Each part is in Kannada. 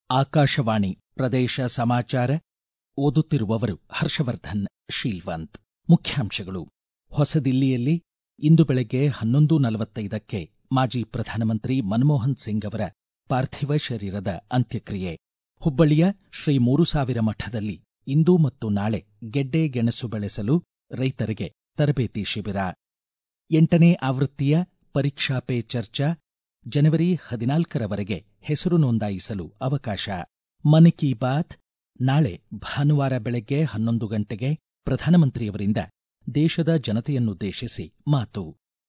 ಆಕಾಶವಾಣಿ ಪ್ರದೇಶ ಸಮಾಚಾರ ಓದುತ್ತಿರುವವರು ಹರ್ಷವರ್ಧನ್ ಶೀಲ್ವಂತ್ ಮುಖ್ಯಾಂಶಗಳು ಹೊಸದಿಲ್ಲಿಯಲ್ಲಿ ಇಂದು ಬೆಳಗ್ಗೆ ಹನ್ನೊಂದು ನಲವತ್ತೈದಕ್ಕೆ ಮಾಜಿ ಪ್ರಧಾನಮಂತ್ರಿ ಮನಮೋಹನ್ ಸಿಂಗ್ ಅವರ ಪಾರ್ಥಿವ ಶರೀರದ ಅಂತ್ಯಕ್ರಿಯೆ ಹುಬ್ಬಳ್ಳಿಯ ಶ್ರೀ ಮೂರು ಸಾವಿರ ಮಠದಲ್ಲಿ ಇಂದು ಮತ್ತು ನಾಳೆ ಗೆಡ್ಡೆ ಗೆಣಸು ಬೆಳೆಸಲು ರೈತರಿಗೆ ತರಬೇತಿ ಶಿಬಿರ ಎಂಟನೇ ಆವೃತ್ತಿಯ ಪರೀಕ್ಷಾ ಪೇ ಚರ್ಚಾ ಜನವರಿ ಹದಿನಾಲ್ಕರವರೆಗೆ ಹೆಸರು ನೋಂದಾಯಿಸಲು ಅವಕಾಶ ಮನ್ ಕಿ ಬಾತ್ ನಾಳೆ ಭಾನುವಾರ ಬೆಳಗ್ಗೆ ಹನ್ನೊಂದು ಗಂಟೆಗೆ ಪ್ರಧಾನಮಂತ್ರಿಯವರಿಂದ ದೇಶದ ಜನತೆಯನ್ನುದ್ದೇಶಿಸಿ ಮಾತು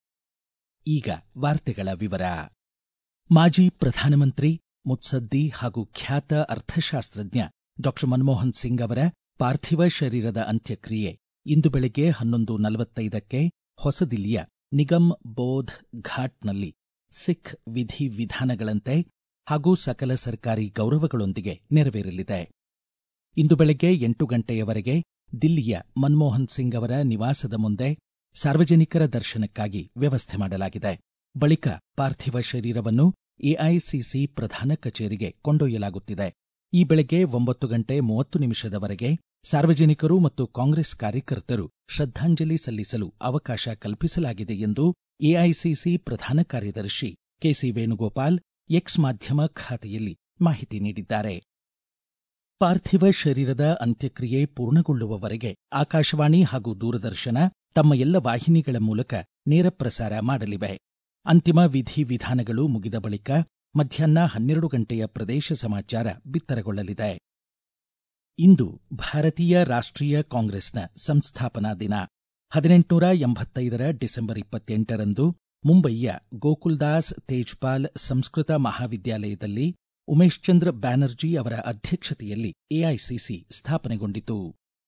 ಈಗ ವಾರ್ತೆಗಳ ವಿವರ ಮಾಜಿ ಪ್ರಧಾನಮಂತ್ರಿ ಮುತ್ಸದ್ದಿ ಹಾಗೂ ಖ್ಯಾತ ಅರ್ಥಶಾಸ್ತ್ರಜ್ಞ ಡಾಕ್ಟರ್ ಮನಮೋಹನ್ ಸಿಂಗ್ ಅವರ ಪಾರ್ಥಿವ ಶರೀರದ ಅಂತ್ಯಕ್ರಿಯೆ ಇಂದು ಬೆಳಗ್ಗೆ ಹನ್ನೊಂದು ನಲವತ್ತೈದಕ್ಕೆ ಹೊಸದಿಲ್ಲಿಯ ನಿಗಮ್ ಬೋಧ್ ಘಾಟ್ನಲ್ಲಿ ಸಿಖ್ ವಿಧಿ ವಿಧಾನಗಳಂತೆ ಹಾಗೂ ಸಕಲ ಸರ್ಕಾರಿ ಗೌರವಗಳೊಂದಿಗೆ ನೆರವೇರಲಿದೆ ಇಂದು ಬೆಳಗ್ಗೆ ಎಂಟು ಗಂಟೆಯವರೆಗೆ ದಿಲ್ಲಿಯ ಮನಮೋಹನ್ ಸಿಂಗ್ ಅವರ ನಿವಾಸದ ಮುಂದೆ ಸಾರ್ವಜನಿಕರ ದರ್ಶನಕ್ಕಾಗಿ ವ್ಯವಸ್ಥೆ ಮಾಡಲಾಗಿದೆ ಬಳಿಕ ಪಾರ್ಥಿವ ಶರೀರವನ್ನು ಎಐಸಿಸಿ ಪ್ರಧಾನ ಕಚೇರಿಗೆ ಕೊಂಡೊಯ್ಯಲಾಗುತ್ತಿದೆ ಈ ಬೆಳಗ್ಗೆ ಒಂಬತ್ತು ಗಂಟೆ ಮೂವತ್ತು ನಿಮಿಷದವರೆಗೆ ಸಾರ್ವಜನಿಕರು ಮತ್ತು ಕಾಂಗ್ರೆಸ್ ಕಾರ್ಯಕರ್ತರು ಶ್ರದ್ಧಾಂಜಲಿ ಸಲ್ಲಿಸಲು ಅವಕಾಶ ಕಲ್ಪಿಸಲಾಗಿದೆ ಎಂದು ಎಐಸಿಸಿ ಪ್ರಧಾನ ಕಾರ್ಯದರ್ಶಿ ಕೆಸಿ ವೇಣುಗೋಪಾಲ್ ಎಕ್ಸ್ ಮಾಧ್ಯಮ ಖಾತೆಯಲ್ಲಿ ಮಾಹಿತಿ ನೀಡಿದ್ದಾರೆ ಪಾರ್ಥಿವ ಶರೀರದ ಅಂತ್ಯಕ್ರಿಯೆ ಪೂರ್ಣಗೊಳ್ಳುವವರೆಗೆ ಆಕಾಶವಾಣಿ ಹಾಗೂ ದೂರದರ್ಶನ ತಮ್ಮ ಎಲ್ಲ ವಾಹಿನಿಗಳ ಮೂಲಕ ನೇರ ಪ್ರಸಾರ ಮಾಡಲಿವೆ ಅಂತಿಮ ವಿಧಿ ವಿಧಾನಗಳು ಮುಗಿದ ಬಳಿಕ ಮಧ್ಯಾಹ್ನ ಹನ್ನೆರಡು ಗಂಟೆಯ ಪ್ರದೇಶ ಸಮಾಚಾರ ಬಿತ್ತರಗೊಳ್ಳಲಿದೆ ಇಂದು ಭಾರತೀಯ ರಾಷ್ಟ್ರೀಯ ಕಾಂಗ್ರೆಸ್ನ ಸಂಸ್ಥಾಪನಾ ದಿನ ಹದಿನೆಂಟುನೂರ ಎಂಬತ್ತೈದರ ಡಿಸೆಂಬರ್ ಇಪ್ಪತ್ತೆಂಟರಂದು ಮುಂಬಯಿಯ ಗೋಕುಲ್ದಾಸ್ ತೇಜ್ಪಾಲ್ ಸಂಸ್ಕೃತ ಮಹಾವಿದ್ಯಾಲಯದಲ್ಲಿ ಉಮೇಶ್ಚಂದ್ರ ಬ್ಯಾನರ್ಜಿ ಅವರ ಅಧ್ಯಕ್ಷತೆಯಲ್ಲಿ ಎಐಸಿಸಿ ಸ್ಥಾಪನೆಗೊಂಡಿತು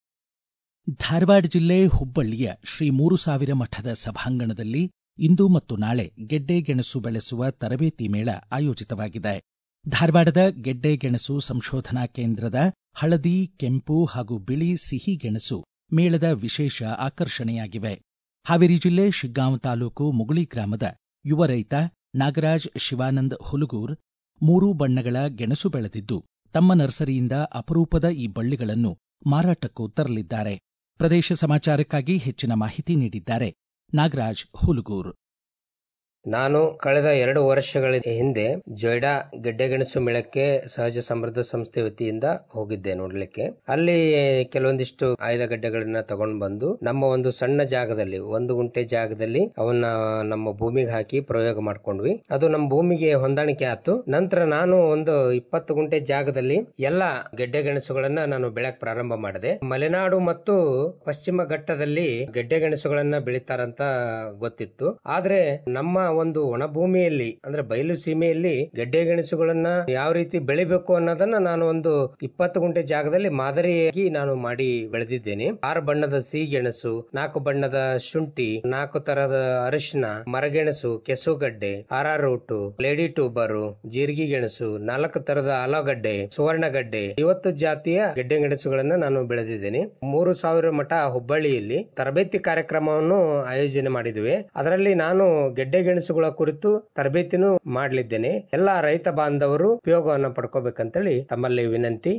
ಧಾರವಾಡ ಜಿಲ್ಲೆ ಹುಬ್ಬಳ್ಳಿಯ ಶ್ರೀ ಮೂರು ಸಾವಿರ ಮಠದ ಸಭಾಂಗಣದಲ್ಲಿ ಇಂದು ಮತ್ತು ನಾಳೆ ಗೆಡ್ಡೆ ಗೆಣಸು ಬೆಳೆಸುವ ತರಬೇತಿ ಮೇಳ ಆಯೋಜಿತವಾಗಿದೆ ಧಾರವಾಡದ ಗೆಡ್ಡೆ ಗೆಣಸು ಸಂಶೋಧನಾ ಕೇಂದ್ರದ ಹಳದಿ ಕೆಂಪು ಹಾಗೂ ಬಿಳಿ ಸಿಹಿ ಗೆಣಸು ಮೇಳದ ವಿಶೇಷ ಆಕರ್ಷಣೆಯಾಗಿವೆ ಹಾವೇರಿ ಜಿಲ್ಲೆ ಶಿಗ್ಗಾಂವ ತಾಲೂಕು ಮುಗುಳಿ ಗ್ರಾಮದ ಯುವ ರೈತ ನಾಗರಾಜ್ ಶಿವಾನಂದ್ ಹುಲಗೂರ್ ಮೂರೂ ಬಣ್ಣಗಳ ಗೆಣಸು ಬೆಳೆದಿದ್ದು ತಮ್ಮ ನರ್ಸರಿಯಿಂದ ಅಪರೂಪದ ಈ ಬಳ್ಳಿಗಳನ್ನು ಮಾರಾಟಕ್ಕೂ ತರಲಿದ್ದಾರೆ ಪ್ರದೇಶ ಸಮಾಚಾರಕ್ಕಾಗಿ ಹೆಚ್ಚಿನ ಮಾಹಿತಿ ನೀಡಿದ್ದಾರೆ ನಾಗರಾಜ್ ಹುಲಗೂರ್ ನಾನು ಕಳೆದ ಎರಡು ವರ್ಷಗಳ ಹಿಂದೆ ಜೊಯ್ಡಾ ಗೆಡ್ಡೆಗೆಣಸು ಮೇಳಕ್ಕೆ ಸಹಜ ಸಮೃದ್ಧ ಸಂಸ್ಥೆ ವತಿಯಿಂದ ಹೋಗಿದ್ದೆ ನೋಡ್ಲಿಕ್ಕೆ ಅಲ್ಲಿ ಕೆಲವೊಂದಿಷ್ಟು ಆಯ್ದ ಗಡ್ಡೆಗಳನ್ನ ತಗೊಂಡ್ ಬಂದು ನಮ್ಮ ಒಂದು ಸಣ್ಣ ಜಾಗದಲ್ಲಿ ಒಂದು ಗುಂಟೆ ಜಾಗದಲ್ಲಿ ಅವನ್ನ ನಮ್ಮ ಭೂಮಿಗೆ ಹಾಕಿ ಪ್ರಯೋಗ ಮಾಡ್ಕೊಂಡ್ವಿ ಅದು ನಮ್ಮ ಭೂಮಿಗೆ ಹೊಂದಾಣಿಕೆ ಆಯ್ತು ನಂತರ ನಾನು ಒಂದು ಇಪ್ಪತ್ತು ಗುಂಟೆ ಜಾಗದಲ್ಲಿ ಎಲ್ಲ ಗೆಡ್ಡೆ ಗೆಣಸುಗಳನ್ನ ನಾನು ಬೆಳಕ್ ಪ್ರಾರಂಭ ಮಾಡಿದೆ ಮಲೆನಾಡು ಮತ್ತು ಪಶ್ಚಿಮ ಘಟ್ಟದಲ್ಲಿ ಗೆಡ್ಡೆ ಗೆಣಸುಗಳನ್ನ ಬೆಳಿತಾರಂತ ಗೊತ್ತಿತ್ತು ಆದ್ರೆ ನಮ್ಮ ಒಂದು ಒಣ ಭೂಮಿಯಲ್ಲಿ ಅಂದ್ರೆ ಬಯಲು ಸೀಮೆಯಲ್ಲಿ ಗೆಡ್ಡೆ ಗೆಣಸುಗಳನ್ನ ಯಾವ ರೀತಿ ಬೆಳಿಬೇಕು ಅನ್ನೋದನ್ನ ನಾನು ಒಂದು ಇಪ್ಪತ್ತು ಗುಂಟೆ ಜಾಗದಲ್ಲಿ ಮಾದರಿಯಾಗಿ ನಾನು ಮಾಡಿ ಬೆಳೆದಿದ್ದೇನೆ ಆರು ಬಣ್ಣದ ಸಿಹಿ ಗೆಣಸು ನಾಲ್ಕು ಬಣ್ಣದ ಶುಂಠಿ ನಾಲ್ಕು ತರದ ಅರಿಶಿನ ಮರಗೆಣಸು ಕೆಸುಗಡ್ಡೆ ಆರಾರೂಟು ಲೇಡಿ ಟೂಬರು ಜೀರಿಗೆ ಗೆಣಸು ನಾಲ್ಕು ತರದ ಆಲೂಗಡ್ಡೆ ಸುವರ್ಣಗಡ್ಡೆ ಇವತ್ತು ಜಾತಿಯ ಗೆಡ್ಡೆ ಗೆಣಸುಗಳನ್ನ ನಾನು ಬೆಳೆದಿದ್ದೇನೆ ಮೂರು ಸಾವಿರ ಮಠ ಹುಬ್ಬಳ್ಳಿಯಲ್ಲಿ ತರಬೇತಿ ಕಾರ್ಯಕ್ರಮವನ್ನು ಆಯೋಜನೆ ಮಾಡಿದ್ವಿ ಅದರಲ್ಲಿ ನಾನು ಗೆಡ್ಡೆ ಗೆಣಸುಗಳ ಕುರಿತು ತರಬೇತಿನೂ ಮಾಡಲಿದ್ದೇನೆ ಎಲ್ಲಾ ರೈತ ಬಾಂಧವರು ಉಪಯೋಗವನ್ನು ಪಡ್ಕೋಬೇಕಂತೇಳಿ ತಮ್ಮಲ್ಲಿ ವಿನಂತಿ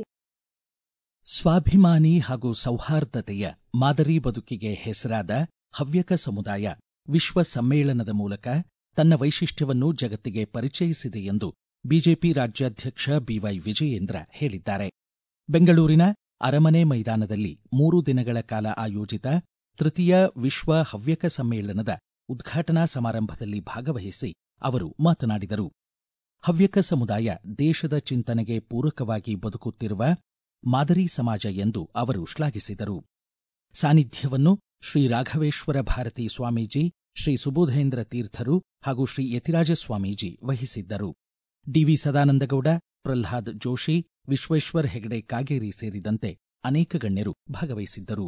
ಸ್ವಾಭಿಮಾನಿ ಹಾಗೂ ಸೌಹಾರ್ದತೆಯ ಮಾದರಿ ಬದುಕಿಗೆ ಹೆಸರಾದ ಹವ್ಯಕ ಸಮುದಾಯ ವಿಶ್ವ ಸಮ್ಮೇಳನದ ಮೂಲಕ ತನ್ನ ವೈಶಿಷ್ಟ್ಯವನ್ನು ಜಗತ್ತಿಗೆ ಪರಿಚಯಿಸಿದೆ ಎಂದು ಬಿಜೆಪಿ ರಾಜ್ಯಾಧ್ಯಕ್ಷ ಬಿವೈ ವಿಜಯೇಂದ್ರ ಹೇಳಿದ್ದಾರೆ ಬೆಂಗಳೂರಿನ ಅರಮನೆ ಮೈದಾನದಲ್ಲಿ ಮೂರು ದಿನಗಳ ಕಾಲ ಆಯೋಜಿತ ತೃತೀಯ ವಿಶ್ವ ಹವ್ಯಕ ಸಮ್ಮೇಳನದ ಉದ್ಘಾಟನಾ ಸಮಾರಂಭದಲ್ಲಿ ಭಾಗವಹಿಸಿ ಅವರು ಮಾತನಾಡಿದರು ಹವ್ಯಕ ಸಮುದಾಯ ದೇಶದ ಚಿಂತನೆಗೆ ಪೂರಕವಾಗಿ ಬದುಕುತ್ತಿರುವ ಮಾದರಿ ಸಮಾಜ ಎಂದು ಅವರು ಶ್ಲಾಘಿಸಿದರು ಸಾನ್ನಿಧ್ಯವನ್ನು ಶ್ರೀ ರಾಘವೇಶ್ವರ ಭಾರತಿ ಸ್ವಾಮೀಜಿ ಶ್ರೀ ಸುಬೋಧೇಂದ್ರ ತೀರ್ಥರು ಹಾಗೂ ಶ್ರೀ ಯತಿರಾಜ ಸ್ವಾಮೀಜಿ ವಹಿಸಿದ್ದರು ಡಿವಿ ಸದಾನಂದಗೌಡ ಪ್ರಲ್ಹಾದ್ ಜೋಶಿ ವಿಶ್ವೇಶ್ವರ ಹೆಗಡೆ ಕಾಗೇರಿ ಸೇರಿದಂತೆ ಅನೇಕ ಗಣ್ಯರು ಭಾಗವಹಿಸಿದ್ದರು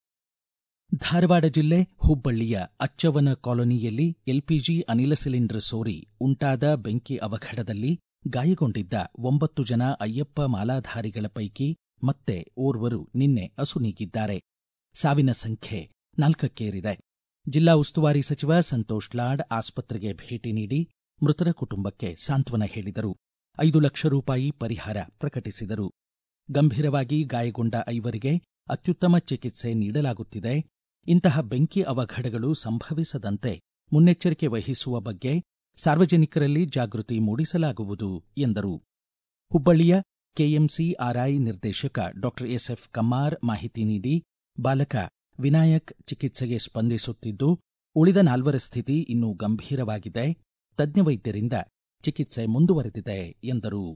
ಧಾರವಾಡ ಜಿಲ್ಲೆ ಹುಬ್ಬಳ್ಳಿಯ ಅಚ್ಚವನ ಕಾಲೋನಿಯಲ್ಲಿ ಎಲ್ಪಿಜಿ ಅನಿಲ ಸಿಲಿಂಡರ್ ಸೋರಿ ಉಂಟಾದ ಬೆಂಕಿ ಅವಘಡದಲ್ಲಿ ಗಾಯಗೊಂಡಿದ್ದ ಒಂಬತ್ತು ಜನ ಅಯ್ಯಪ್ಪ ಮಾಲಾಧಾರಿಗಳ ಪೈಕಿ ಮತ್ತೆ ಓರ್ವರು ನಿನ್ನೆ ಅಸುನೀಗಿದ್ದಾರೆ ಸಾವಿನ ಸಂಖ್ಯೆ ನಾಲ್ಕಕ್ಕೇರಿದೆ ಜಿಲ್ಲಾ ಉಸ್ತುವಾರಿ ಸಚಿವ ಸಂತೋಷ್ ಲಾಡ್ ಆಸ್ಪತ್ರೆಗೆ ಭೇಟಿ ನೀಡಿ ಮೃತರ ಕುಟುಂಬಕ್ಕೆ ಸಾಂತ್ವನ ಹೇಳಿದರು ಐದು ಲಕ್ಷ ರೂಪಾಯಿ ಪರಿಹಾರ ಪ್ರಕಟಿಸಿದರು ಗಂಭೀರವಾಗಿ ಗಾಯಗೊಂಡ ಐವರಿಗೆ ಅತ್ಯುತ್ತಮ ಚಿಕಿತ್ಸೆ ನೀಡಲಾಗುತ್ತಿದೆ ಇಂತಹ ಬೆಂಕಿ ಅವಘಡಗಳು ಸಂಭವಿಸದಂತೆ ಮುನ್ನೆಚ್ಚರಿಕೆ ವಹಿಸುವ ಬಗ್ಗೆ ಸಾರ್ವಜನಿಕರಲ್ಲಿ ಜಾಗೃತಿ ಮೂಡಿಸಲಾಗುವುದು ಎಂದರು ಹುಬ್ಬಳ್ಳಿಯ ಕೆಎಂಸಿ ಆರ್ಐ ನಿರ್ದೇಶಕ ಡಾಕ್ಟರ್ ಎಸ್ಎಫ್ ಕಮ್ಮಾರ್ ಮಾಹಿತಿ ನೀಡಿ ಬಾಲಕ ವಿನಾಯಕ್ ಚಿಕಿತ್ಸೆಗೆ ಸ್ಪಂದಿಸುತ್ತಿದ್ದು ಉಳಿದ ನಾಲ್ವರ ಸ್ಥಿತಿ ಇನ್ನೂ ಗಂಭೀರವಾಗಿದೆ ತಜ್ಞ ವೈದ್ಯರಿಂದ ಚಿಕಿತ್ಸೆ ಮುಂದುವರೆದಿದೆ ಎಂದರು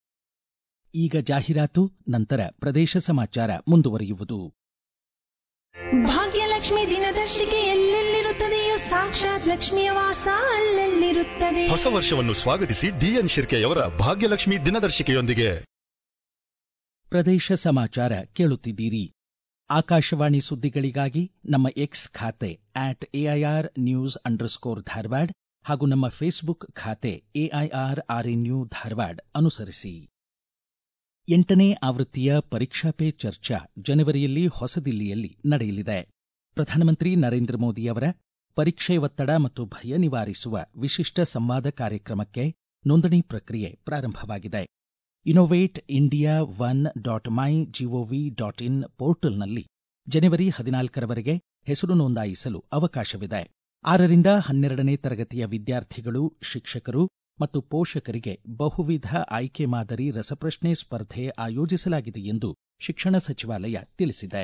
ಈಗ ಜಾಹೀರಾತು ನಂತರ ಪ್ರದೇಶ ಸಮಾಚಾರ ಮುಂದುವರಿಯುವುದು ಭಾಗ್ಯಲಕ್ಷ್ಮಿ ದಿನದರ್ಶಿಕೆ ಎಲ್ಲೆಲ್ಲಿರುತ್ತದೆಯೋ ಸಾಕ್ಷಾತ್ ಲಕ್ಷ್ಮಿಯ ವಾಸ ಅಲ್ಲೆಲ್ಲಿರುತ್ತದೆ ಹೊಸ ವರ್ಷವನ್ನು ಸ್ವಾಗತಿಸಿ ಡಿಎನ್ ಶಿರ್ಕೆಯವರ ಭಾಗ್ಯಲಕ್ಷ್ಮಿ ದಿನದರ್ಶಿಕೆಯೊಂದಿಗೆ ಪ್ರದೇಶ ಸಮಾಚಾರ ಕೇಳುತ್ತಿದ್ದೀರಿ ಆಕಾಶವಾಣಿ ಸುದ್ದಿಗಳಿಗಾಗಿ ನಮ್ಮ ಎಕ್ಸ್ ಖಾತೆ at AIR news underscore Dharwad ಹಾಗೂ ನಮ್ಮ ಫೇಸ್ಬುಕ್ ಖಾತೆ ಎಐಆರ್ ಆರ್ಎನ್ಯು ಧಾರವಾಡ ಅನುಸರಿಸಿ ಎಂಟನೇ ಆವೃತ್ತಿಯ ಪರೀಕ್ಷಾ ಪೇ ಚರ್ಚಾ ಜನವರಿಯಲ್ಲಿ ಹೊಸದಿಲ್ಲಿಯಲ್ಲಿ ನಡೆಯಲಿದೆ ಪ್ರಧಾನಮಂತ್ರಿ ನರೇಂದ್ರ ಮೋದಿ ಅವರ ಪರೀಕ್ಷೆ ಒತ್ತಡ ಮತ್ತು ಭಯ ನಿವಾರಿಸುವ ವಿಶಿಷ್ಟ ಸಂವಾದ ಕಾರ್ಯಕ್ರಮಕ್ಕೆ ನೋಂದಣಿ ಪ್ರಕ್ರಿಯೆ ಪ್ರಾರಂಭವಾಗಿದೆ innovate India one dot my G O V dot in ಪೋರ್ಟಲ್ನಲ್ಲಿ ಜನವರಿ ಹದಿನಾಲ್ಕರವರೆಗೆ ಹೆಸರು ನೋಂದಾಯಿಸಲು ಅವಕಾಶವಿದೆ ಆರರಿಂದ ಹನ್ನೆರಡನೇ ತರಗತಿಯ ವಿದ್ಯಾರ್ಥಿಗಳು ಶಿಕ್ಷಕರು ಮತ್ತು ಪೋಷಕರಿಗೆ ಬಹುವಿಧ ಆಯ್ಕೆ ಮಾದರಿ ರಸಪ್ರಶ್ನೆ ಸ್ಪರ್ಧೆ ಆಯೋಜಿಸಲಾಗಿದೆ ಎಂದು ಶಿಕ್ಷಣ ಸಚಿವಾಲಯ ತಿಳಿಸಿದೆ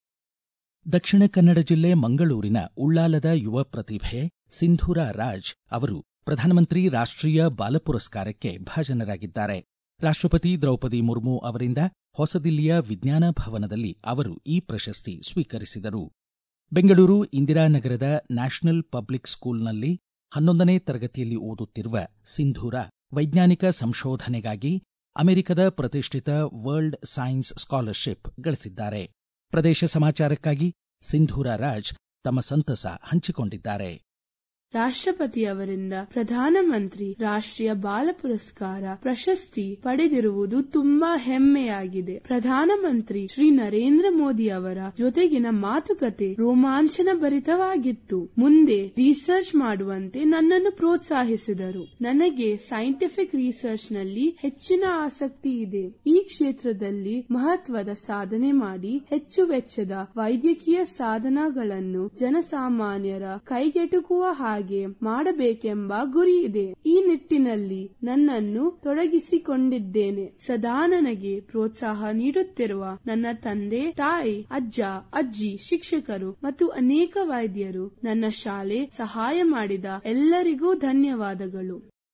ದಕ್ಷಿಣ ಕನ್ನಡ ಜಿಲ್ಲೆ ಮಂಗಳೂರಿನ ಉಳ್ಳಾಲದ ಯುವ ಪ್ರತಿಭೆ ಸಿಂಧೂರ ರಾಜ್ ಅವರು ಪ್ರಧಾನಮಂತ್ರಿ ರಾಷ್ಟ್ರೀಯ ಬಾಲ ಪುರಸ್ಕಾರಕ್ಕೆ ಭಾಜನರಾಗಿದ್ದಾರೆ ರಾಷ್ಟ್ರಪತಿ ದ್ರೌಪದಿ ಮುರ್ಮು ಅವರಿಂದ ಹೊಸದಿಲ್ಲಿಯ ವಿಜ್ಞಾನ ಭವನದಲ್ಲಿ ಅವರು ಈ ಪ್ರಶಸ್ತಿ ಸ್ವೀಕರಿಸಿದರು ಬೆಂಗಳೂರು ಇಂದಿರಾನಗರದ ನ್ಯಾಷನಲ್ ಪಬ್ಲಿಕ್ ಸ್ಕೂಲ್ನಲ್ಲಿ ಹನ್ನೊಂದನೇ ತರಗತಿಯಲ್ಲಿ ಓದುತ್ತಿರುವ ಸಿಂಧೂರ ವೈಜ್ಞಾನಿಕ ಸಂಶೋಧನೆಗಾಗಿ ಅಮೆರಿಕದ ಪ್ರತಿಷ್ಠಿತ ವರ್ಲ್ಡ್ ಸೈನ್ಸ್ ಸ್ಕಾಲರ್ಶಿಪ್ ಗಳಿಸಿದ್ದಾರೆ ಪ್ರದೇಶ ಸಮಾಚಾರಕ್ಕಾಗಿ ಸಿಂಧೂರ ರಾಜ್ ತಮ್ಮ ಸಂತಸ ಹಂಚಿಕೊಂಡಿದ್ದಾರೆ ರಾಷ್ಟ್ರಪತಿಯವರಿಂದ ಪ್ರಧಾನಮಂತ್ರಿ ರಾಷ್ಟ್ರೀಯ ಬಾಲ ಪುರಸ್ಕಾರ ಪ್ರಶಸ್ತಿ ಪಡೆದಿರುವುದು ತುಂಬಾ ಹೆಮ್ಮೆಯಾಗಿದೆ ಪ್ರಧಾನಮಂತ್ರಿ ಶ್ರೀ ನರೇಂದ್ರ ಮೋದಿ ಅವರ ಜೊತೆಗಿನ ಮಾತುಕತೆ ರೋಮಾಂಚನ ಭರಿತವಾಗಿತ್ತು ಮುಂದೆ ರಿಸರ್ಚ್ ಮಾಡುವಂತೆ ನನ್ನನ್ನು ಪ್ರೋತ್ಸಾಹಿಸಿದರು ನನಗೆ ಸೈಂಟಿಫಿಕ್ ರಿಸರ್ಚ್ ನಲ್ಲಿ ಹೆಚ್ಚಿನ ಆಸಕ್ತಿ ಇದೆ ಈ ಕ್ಷೇತ್ರದಲ್ಲಿ ಮಹತ್ವದ ಸಾಧನೆ ಮಾಡಿ ಹೆಚ್ಚು ವೆಚ್ಚದ ವೈದ್ಯಕೀಯ ಸಾಧನಗಳನ್ನು ಜನಸಾಮಾನ್ಯರ ಕೈಗೆಟುಕುವ ಹಾಗೆ ಮಾಡಬೇಕೆಂಬ ಗುರಿ ಇದೆ ಈ ನಿಟ್ಟಿನಲ್ಲಿ ನನ್ನನ್ನು ತೊಡಗಿಸಿಕೊಂಡಿದ್ದೇನೆ ಸದಾ ನನಗೆ ಪ್ರೋತ್ಸಾಹ ನೀಡುತ್ತಿರುವ ನನ್ನ ತಂದೆ ತಾಯಿ ಅಜ್ಜ ಅಜ್ಜಿ ಶಿಕ್ಷಕರು ಮತ್ತು ಅನೇಕ ವೈದ್ಯರು ನನ್ನ ಶಾಲೆ ಸಹಾಯ ಮಾಡಿದ ಎಲ್ಲರಿಗೂ ಧನ್ಯವಾದಗಳು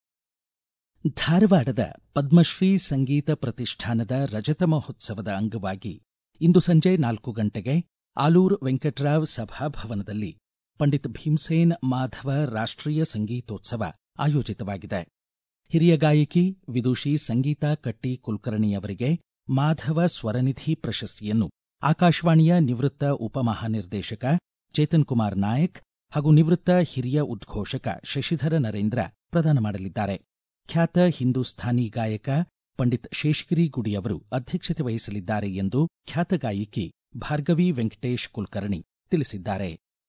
ಧಾರವಾಡದ ಪದ್ಮಶ್ರೀ ಸಂಗೀತ ಪ್ರತಿಷ್ಠಾನದ ರಜತ ಮಹೋತ್ಸವದ ಅಂಗವಾಗಿ ಇಂದು ಸಂಜೆ ನಾಲ್ಕು ಗಂಟೆಗೆ ಆಲೂರ್ ವೆಂಕಟರಾವ್ ಸಭಾಭವನದಲ್ಲಿ ಪಂಡಿತ್ ಭೀಮ್ಸೇನ್ ಮಾಧವ ರಾಷ್ಟ್ರೀಯ ಸಂಗೀತೋತ್ಸವ ಆಯೋಜಿತವಾಗಿದೆ ಹಿರಿಯ ಗಾಯಕಿ ವಿದುಷಿ ಸಂಗೀತಾ ಕಟ್ಟಿ ಕುಲಕರ್ಣಿ ಅವರಿಗೆ ಮಾಧವ ಸ್ವರನಿಧಿ ಪ್ರಶಸ್ತಿಯನ್ನು ಆಕಾಶವಾಣಿಯ ನಿವೃತ್ತ ಉಪಮಹಾನಿರ್ದೇಶಕ ಚೇತನ್ ಕುಮಾರ್ ನಾಯಕ್ ಹಾಗೂ ನಿವೃತ್ತ ಹಿರಿಯ ಉದ್ಘೋಷಕ ಶಶಿಧರ ನರೇಂದ್ರ ಪ್ರದಾನ ಮಾಡಲಿದ್ದಾರೆ ಖ್ಯಾತ ಹಿಂದೂಸ್ಥಾನಿ ಗಾಯಕ ಪಂಡಿತ್ ಶೇಷಗಿರಿ ಗುಡಿ ಅವರು ಅಧ್ಯಕ್ಷತೆ ವಹಿಸಲಿದ್ದಾರೆ ಎಂದು ಖ್ಯಾತ ಗಾಯಕಿ ಭಾರ್ಗವಿ ವೆಂಕಟೇಶ್ ಕುಲಕರ್ಣಿ ತಿಳಿಸಿದ್ದಾರೆ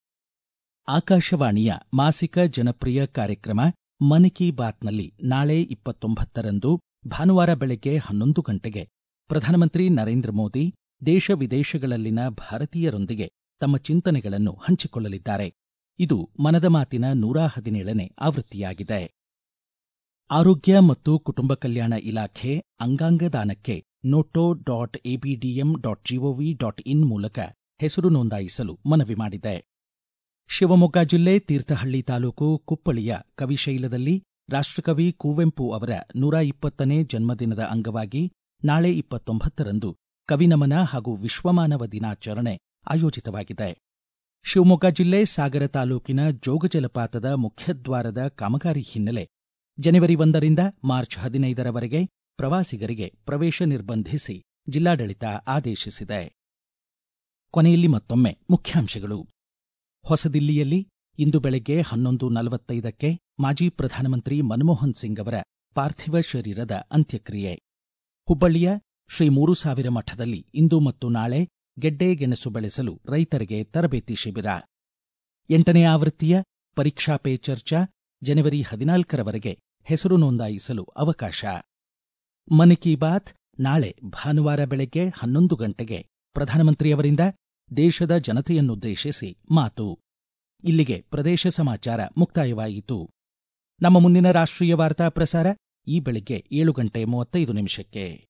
ಆಕಾಶವಾಣಿಯ ಮಾಸಿಕ ಜನಪ್ರಿಯ ಕಾರ್ಯಕ್ರಮ ಮನ್ ಕಿ ಬಾತ್ನಲ್ಲಿ ನಾಳೆ ಇಪ್ಪತ್ತೊಂಬತ್ತರಂದು ಭಾನುವಾರ ಬೆಳಗ್ಗೆ ಹನ್ನೊಂದು ಗಂಟೆಗೆ ಪ್ರಧಾನಮಂತ್ರಿ ನರೇಂದ್ರ ಮೋದಿ ದೇಶ ವಿದೇಶಗಳಲ್ಲಿನ ಭಾರತೀಯರೊಂದಿಗೆ ತಮ್ಮ ಚಿಂತನೆಗಳನ್ನು ಹಂಚಿಕೊಳ್ಳಲಿದ್ದಾರೆ ಇದು ಮನದ ಮಾತಿನ ನೂರ ಹದಿನೇಳನೇ ಆವೃತ್ತಿಯಾಗಿದೆ ಆರೋಗ್ಯ ಮತ್ತು ಕುಟುಂಬ ಕಲ್ಯಾಣ ಇಲಾಖೆ ಅಂಗಾಂಗ ದಾನಕ್ಕೆ NOTTO dot ABDM dot G O V dot in ಮೂಲಕ ಹೆಸರು ನೋಂದಾಯಿಸಲು ಮನವಿ ಮಾಡಿದೆ ಶಿವಮೊಗ್ಗ ಜಿಲ್ಲೆ ತೀರ್ಥಹಳ್ಳಿ ತಾಲೂಕು ಕುಪ್ಪಳಿಯ ಕವಿಶೈಲದಲ್ಲಿ ರಾಷ್ಟ್ರಕವಿ ಕುವೆಂಪು ಅವರ ನೂರ ಇಪ್ಪತ್ತನೇ ಜನ್ಮದಿನದ ಅಂಗವಾಗಿ ನಾಳೆ ಇಪ್ಪತ್ತೊಂಬತ್ತರಂದು ಕವಿನಮನ ಹಾಗೂ ವಿಶ್ವಮಾನವ ದಿನಾಚರಣೆ ಆಯೋಜಿತವಾಗಿದೆ ಶಿವಮೊಗ್ಗ ಜಿಲ್ಲೆ ಸಾಗರ ತಾಲೂಕಿನ ಜೋಗ ಜಲಪಾತದ ಮುಖ್ಯದ್ವಾರದ ಕಾಮಗಾರಿ ಹಿನ್ನೆಲೆ ಜನವರಿ ಒಂದರಿಂದ ಮಾರ್ಚ್ ಹದಿನೈದರವರೆಗೆ ಪ್ರವಾಸಿಗರಿಗೆ ಪ್ರವೇಶ ನಿರ್ಬಂಧಿಸಿ ಜಿಲ್ಲಾಡಳಿತ ಆದೇಶಿಸಿದೆ ಕೊನೆಯಲ್ಲಿ ಮತ್ತೊಮ್ಮೆ ಮುಖ್ಯಾಂಶಗಳು ಹೊಸದಿಲ್ಲಿಯಲ್ಲಿ ಇಂದು ಬೆಳಗ್ಗೆ ಹನ್ನೊಂದು ನಲವತ್ತೈದಕ್ಕೆ ಮಾಜಿ ಪ್ರಧಾನಮಂತ್ರಿ ಮನಮೋಹನ್ ಸಿಂಗ್ ಅವರ ಪಾರ್ಥಿವ ಶರೀರದ ಅಂತ್ಯಕ್ರಿಯೆ ಹುಬ್ಬಳ್ಳಿಯ ಶ್ರೀ ಮೂರು ಸಾವಿರ ಮಠದಲ್ಲಿ ಇಂದು ಮತ್ತು ನಾಳೆ ಗೆಡ್ಡೆ ಗೆಣಸು ಬೆಳೆಸಲು ರೈತರಿಗೆ ತರಬೇತಿ ಶಿಬಿರ ಎಂಟನೇ ಆವೃತ್ತಿಯ ಪರೀಕ್ಷಾ ಪೇ ಚರ್ಚಾ ಜನವರಿ ಹದಿನಾಲ್ಕರವರೆಗೆ ಹೆಸರು ನೋಂದಾಯಿಸಲು ಅವಕಾಶ ಮನ್ ಕಿ ಬಾತ್ ನಾಳೆ ಭಾನುವಾರ ಬೆಳಗ್ಗೆ ಹನ್ನೊಂದು ಗಂಟೆಗೆ ಪ್ರಧಾನಮಂತ್ರಿಯವರಿಂದ ದೇಶದ ಜನತೆಯನ್ನುದ್ದೇಶಿಸಿ ಮಾತು ಇಲ್ಲಿಗೆ ಪ್ರದೇಶ ಸಮಾಚಾರ ಮುಕ್ತಾಯವಾಯಿತು ನಮ್ಮ ಮುಂದಿನ ರಾಷ್ಟ್ರೀಯ ವಾರ್ತಾ ಪ್ರಸಾರ ಈ ಬೆಳಗ್ಗೆ ಏಳು ಗಂಟೆ ಮೂವತ್ತೈದು ನಿಮಿಷಕ್ಕೆ